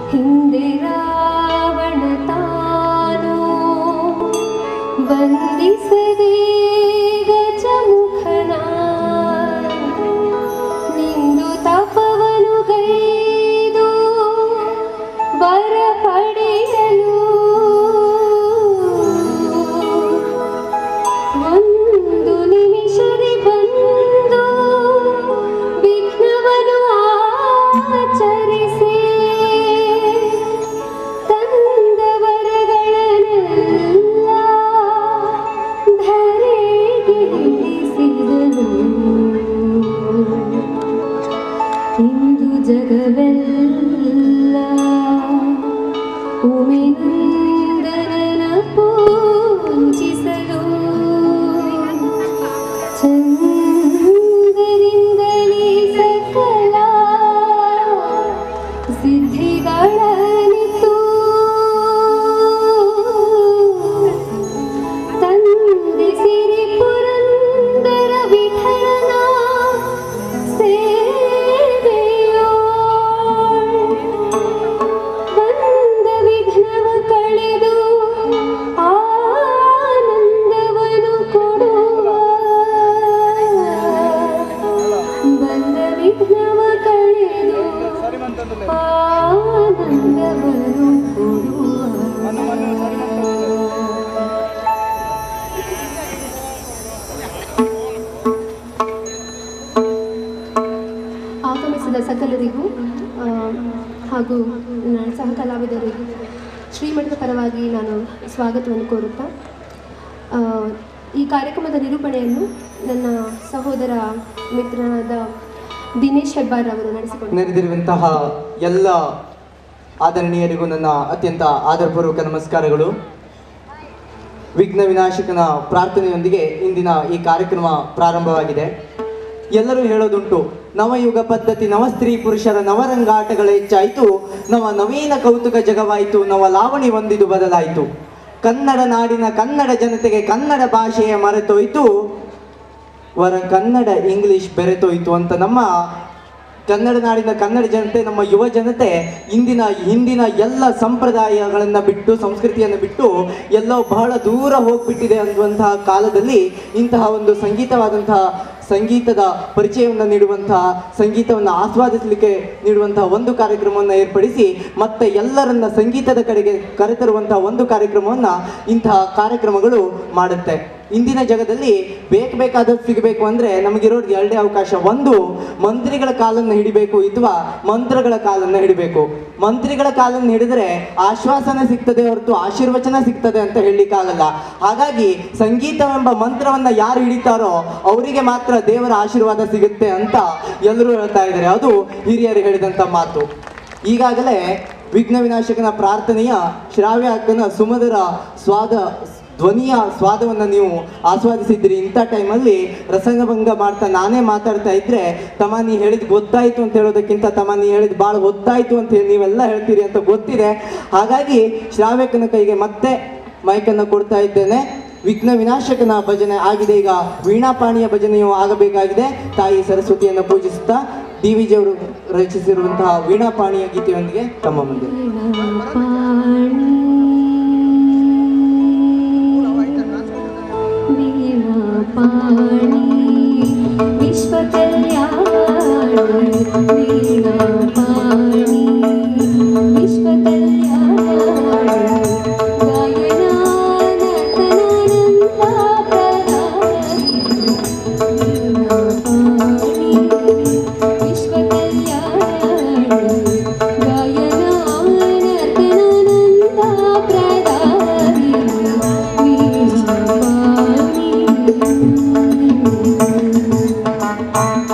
ಹಿಂದೆ ರಾವಣ ತಾನು ಬಂಧಿಸದೆ ಗಜಮುಖನ ನಿಂದು ತಪವನು ಗೈದು ಬರ ಪಡೆಯಲು ಒಂದು ನಿಮಿಷದಿ ಬಂದು ವಿಘ್ನವನು ಆಚರಿಸಿ ತಂದ ವರಗಳನ್ನೆಲ್ಲ ಧರೆಗೆ ಇಳಿಸಿದನು ಇಂದು ಜಗವೆಲ್ಲ ಉಮಿನಂದನನ ಪೂಜಿಸಲು ಚಂದರಿಂದಲೇ ಸಕಲ ಸಿದ್ಧಿಗಳನಿತು ತಂದೆ ಸಿರಿ ಪುರಂದರ ವಿಠಲನ ಸೇವೆಯೋ ಬಂದ ವಿಘ್ನವ ಕಳೆದು ಆನಂದವನು ಕೊಡುವ ಬಂದ ವಿಘ್ನವ ಕಳೆದು ಆನಂದವನು ಕೊಡುವ ಆಗಮಿಸಿದ ಸಕಲರಿಗೂ ಆ, ಹಾಗೂ ನನ್ನ ಸಹ ಕಲಾವಿದರಿಗೂ ಶ್ರೀಮಠದ ಪರವಾಗಿ ನಾನು ಸ್ವಾಗತವನ್ನು ಕೋರುತ್ತಾ ಆ, ಈ ಕಾರ್ಯಕ್ರಮದ ನಿರೂಪಣೆಯನ್ನು ನನ್ನ ಸಹೋದರ ಮಿತ್ರನಾದ ದಿನೇಶ್ ಹೆಬ್ಬಾರ್ ಅವರು ನಡೆಸಿಕೊಂಡು ನೆರೆದಿರುವಂತಹ ಎಲ್ಲ ಆದರಣೀಯರಿಗೂ ನನ್ನ ಅತ್ಯಂತ ಆದರಪೂರ್ವಕ ನಮಸ್ಕಾರಗಳು ವಿಘ್ನ ವಿನಾಶಕನ ಪ್ರಾರ್ಥನೆಯೊಂದಿಗೆ ಇಂದಿನ ಈ ಕಾರ್ಯಕ್ರಮ ಪ್ರಾರಂಭವಾಗಿದೆ ಎಲ್ಲರೂ ಹೇಳೋದುಂಟು ನವಯುಗ ಪದ್ಧತಿ ನವ ಸ್ತ್ರೀ ಪುರುಷರ ನವರಂಗಾಟಗಳ ಹೆಚ್ಚಾಯಿತು ನವ ನವೀನ ಕೌತುಕ ಜಗವಾಯಿತು ನವ ಲಾವಣಿ ಒಂದಿದು ಬದಲಾಯಿತು ಕನ್ನಡ ನಾಡಿನ ಕನ್ನಡ ಜನತೆಗೆ ಕನ್ನಡ ಭಾಷೆಯ ಮರೆತೋಯ್ತು ವರ ಕನ್ನಡ ಇಂಗ್ಲಿಷ್ ಬೆರೆತೋಯ್ತು ಅಂತ ನಮ್ಮ ಕನ್ನಡ ನಾಡಿನ ಕನ್ನಡ ಜನತೆ ನಮ್ಮ ಯುವ ಜನತೆ ಇಂದಿನ ಹಿಂದಿನ ಎಲ್ಲ ಸಂಪ್ರದಾಯಗಳನ್ನ ಬಿಟ್ಟು ಸಂಸ್ಕೃತಿಯನ್ನು ಬಿಟ್ಟು ಎಲ್ಲೋ ಬಹಳ ದೂರ ಹೋಗ್ಬಿಟ್ಟಿದೆ ಅನ್ನುವಂತಹ ಕಾಲದಲ್ಲಿ ಇಂತಹ ಒಂದು ಸಂಗೀತವಾದಂತಹ ಸಂಗೀತದ ಪರಿಚಯವನ್ನು ನೀಡುವಂತಹ ಸಂಗೀತವನ್ನು ಆಸ್ವಾದಿಸಲಿಕ್ಕೆ ನೀಡುವಂತಹ ಒಂದು ಕಾರ್ಯಕ್ರಮವನ್ನು ಏರ್ಪಡಿಸಿ ಮತ್ತೆ ಎಲ್ಲರನ್ನ ಸಂಗೀತದ ಕಡೆಗೆ ಕರೆತರುವಂತಹ ಒಂದು ಕಾರ್ಯಕ್ರಮವನ್ನು ಇಂತಹ ಕಾರ್ಯಕ್ರಮಗಳು ಮಾಡುತ್ತೆ ಇಂದಿನ ಜಗದಲ್ಲಿ ಬೇಕು ಬೇಕಾದದ್ದು ಸಿಗಬೇಕು ಅಂದ್ರೆ ನಮಗಿರೋದು ಎರಡೇ ಅವಕಾಶ ಒಂದು ಮಂತ್ರಿಗಳ ಕಾಲನ್ನು ಹಿಡಿಬೇಕು ಅಥವಾ ಮಂತ್ರಗಳ ಕಾಲನ್ನು ಹಿಡಿಬೇಕು ಮಂತ್ರಿಗಳ ಕಾಲನ್ನು ಹಿಡಿದ್ರೆ ಆಶ್ವಾಸನೆ ಸಿಗ್ತದೆ ಹೊರತು ಆಶೀರ್ವಚನ ಸಿಗ್ತದೆ ಅಂತ ಹೇಳಲಿಕ್ಕಾಗಲ್ಲ ಹಾಗಾಗಿ ಸಂಗೀತವೆಂಬ ಮಂತ್ರವನ್ನ ಯಾರು ಹಿಡಿತಾರೋ ಅವರಿಗೆ ಮಾತ್ರ ದೇವರ ಆಶೀರ್ವಾದ ಸಿಗುತ್ತೆ ಅಂತ ಎಲ್ಲರೂ ಹೇಳ್ತಾ ಇದ್ದಾರೆ ಅದು ಹಿರಿಯರು ಹೇಳಿದಂತ ಮಾತು ಈಗಾಗಲೇ ವಿಘ್ನ ವಿನಾಶಕನ ಪ್ರಾರ್ಥನೆಯ ಶ್ರಾವ್ಯ ಅಕ್ಕನ ಸುಮಧುರ ಸ್ವಾದ ಧ್ವನಿಯ ಸ್ವಾದವನ್ನು ನೀವು ಆಸ್ವಾದಿಸಿದ್ರಿ ಇಂಥ ಟೈಮಲ್ಲಿ ರಸನಭಂಗ ಮಾಡ್ತಾ ನಾನೇ ಮಾತಾಡ್ತಾ ಇದ್ರೆ ತಮ್ಮ ನೀ ಹೇಳಿದ್ ಗೊತ್ತಾಯ್ತು ಅಂತ ಹೇಳೋದಕ್ಕಿಂತ ತಮ್ಮ ನೀ ಹೇಳಿದ್ ಭಾಳ ಗೊತ್ತಾಯ್ತು ಅಂತ ಹೇಳಿ ನೀವೆಲ್ಲ ಹೇಳ್ತೀರಿ ಅಂತ ಗೊತ್ತಿದೆ ಹಾಗಾಗಿ ಶ್ರಾವ್ಯಕ್ಕನ ಕೈಗೆ ಮತ್ತೆ ಮೈಕನ್ನು ಕೊಡ್ತಾ ಇದ್ದೇನೆ ವಿಘ್ನ ವಿನಾಶಕನ ಭಜನೆ ಆಗಿದೆ ಈಗ ವೀಣಾಪಾಣಿಯ ಭಜನೆಯು ಆಗಬೇಕಾಗಿದೆ ತಾಯಿ ಸರಸ್ವತಿಯನ್ನು ಪೂಜಿಸುತ್ತಾ ಡಿ ವಿ ಜಿಯವರು ರಚಿಸಿರುವಂತಹ ವೀಣಾಪಾಣಿಯ ಗೀತೆಯೊಂದಿಗೆ ತಮ್ಮ ಮುಂದೆ ವೀಣಾಪಾಣಿ ವಿಶ್ವ ಕಲ್ಯಾಣಿ ವೀಣಾಪಾಣಿ ವಿಶ್ವ ಕಲ್ಯಾಣಿ ವೀಣಾಪಾಣಿ ವಿಶ್ವ ಕಲ್ಯಾಣಿ ಗಾಯನಾನತನಾನಂದ ಪ್ರದಾನಿ ವೀಣಾಪಾಣಿ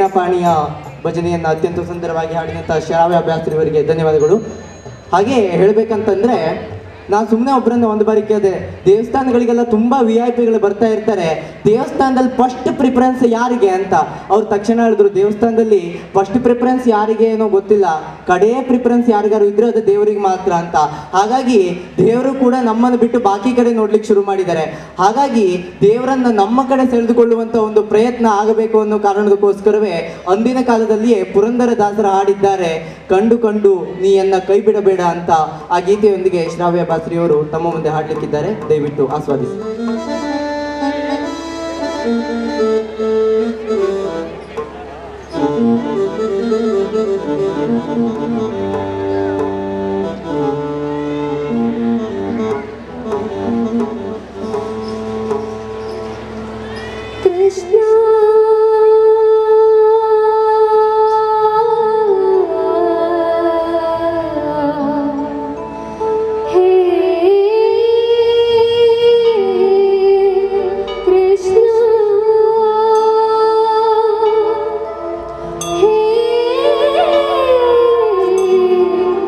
ವೀಣಾಪಾಣಿಯ ಭಜನೆಯನ್ನು ಅತ್ಯಂತ ಸುಂದರವಾಗಿ ಹಾಡಿದಂಥ ಶ್ರಾವ್ಯ ಅಭ್ಯಾಸ್ತ್ರಿಯವರಿಗೆ ಧನ್ಯವಾದಗಳು ಹಾಗೆ ಹೇಳ್ಬೇಕಂತಂದ್ರೆ ನಾನು ಸುಮ್ಮನೆ ಒಬ್ಬರನ್ನ ಒಂದು ಬಾರಿ ಕೇಳಿದೆ ದೇವಸ್ಥಾನಗಳಿಗೆಲ್ಲ ತುಂಬಾ ವಿ ಐ ಪಿಗಳು ಬರ್ತಾ ಇರ್ತಾರೆ ದೇವಸ್ಥಾನದಲ್ಲಿ ಫಸ್ಟ್ ಪ್ರಿಫರೆನ್ಸ್ ಯಾರಿಗೆ ಅಂತ ಅವ್ರು ತಕ್ಷಣ ಹೇಳಿದ್ರು ದೇವಸ್ಥಾನದಲ್ಲಿ ಫಸ್ಟ್ ಪ್ರಿಫರೆನ್ಸ್ ಯಾರಿಗೆ ಏನೋ ಗೊತ್ತಿಲ್ಲ ಕಡೇ ಪ್ರಿಫರೆನ್ಸ್ ಯಾರಿಗಾರು ಇದ್ರೆ ಅದು ದೇವರಿಗೆ ಮಾತ್ರ ಅಂತ ಹಾಗಾಗಿ ದೇವರು ಕೂಡ ನಮ್ಮನ್ನು ಬಿಟ್ಟು ಬಾಕಿ ಕಡೆ ನೋಡ್ಲಿಕ್ಕೆ ಶುರು ಮಾಡಿದ್ದಾರೆ ಹಾಗಾಗಿ ದೇವರನ್ನ ನಮ್ಮ ಕಡೆ ಸೆಳೆದುಕೊಳ್ಳುವಂತ ಒಂದು ಪ್ರಯತ್ನ ಆಗಬೇಕು ಅನ್ನೋ ಕಾರಣದಕ್ಕೋಸ್ಕರವೇ ಅಂದಿನ ಕಾಲದಲ್ಲಿಯೇ ಪುರಂದರ ದಾಸರ ಹಾಡಿದ್ದಾರೆ ಕಂಡು ಕಂಡು ನೀಯನ್ನ ಕೈ ಬಿಡಬೇಡ ಅಂತ ಆ ಗೀತೆಯೊಂದಿಗೆ ಶ್ರಾವ್ಯ ಬಾಸ್ರಿಯವರು ತಮ್ಮ ಮುಂದೆ ಹಾಡ್ಲಿಕ್ಕಿದ್ದಾರೆ ದಯವಿಟ್ಟು ಆಸ್ವಾದಿಸಿ ಕೃಷ್ಣ ಹೇ ಕೃಷ್ಣ ಹೇ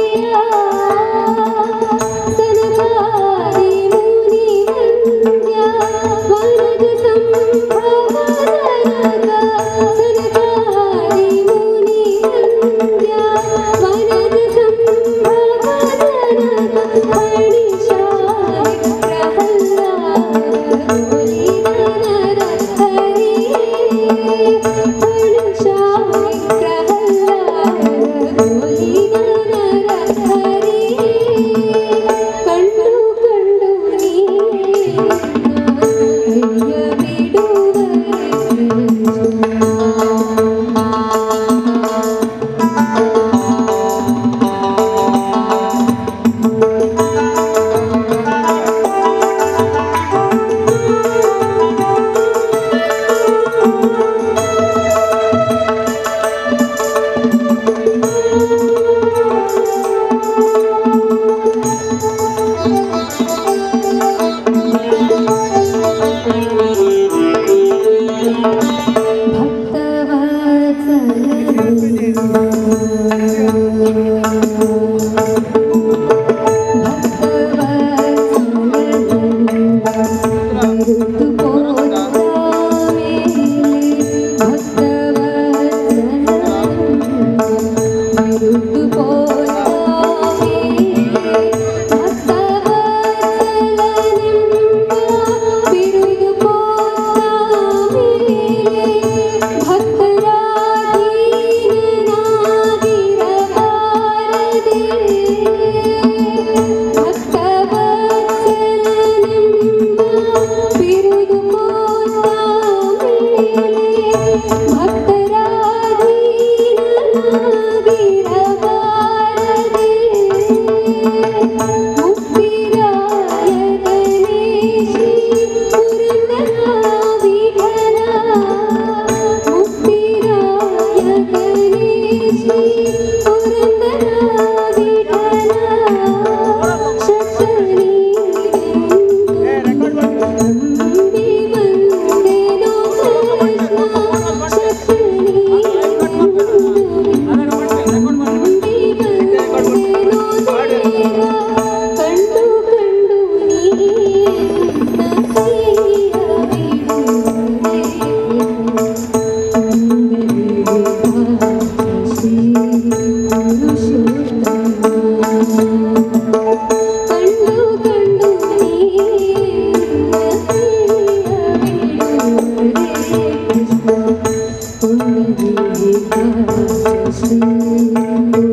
ಶ್ರೀ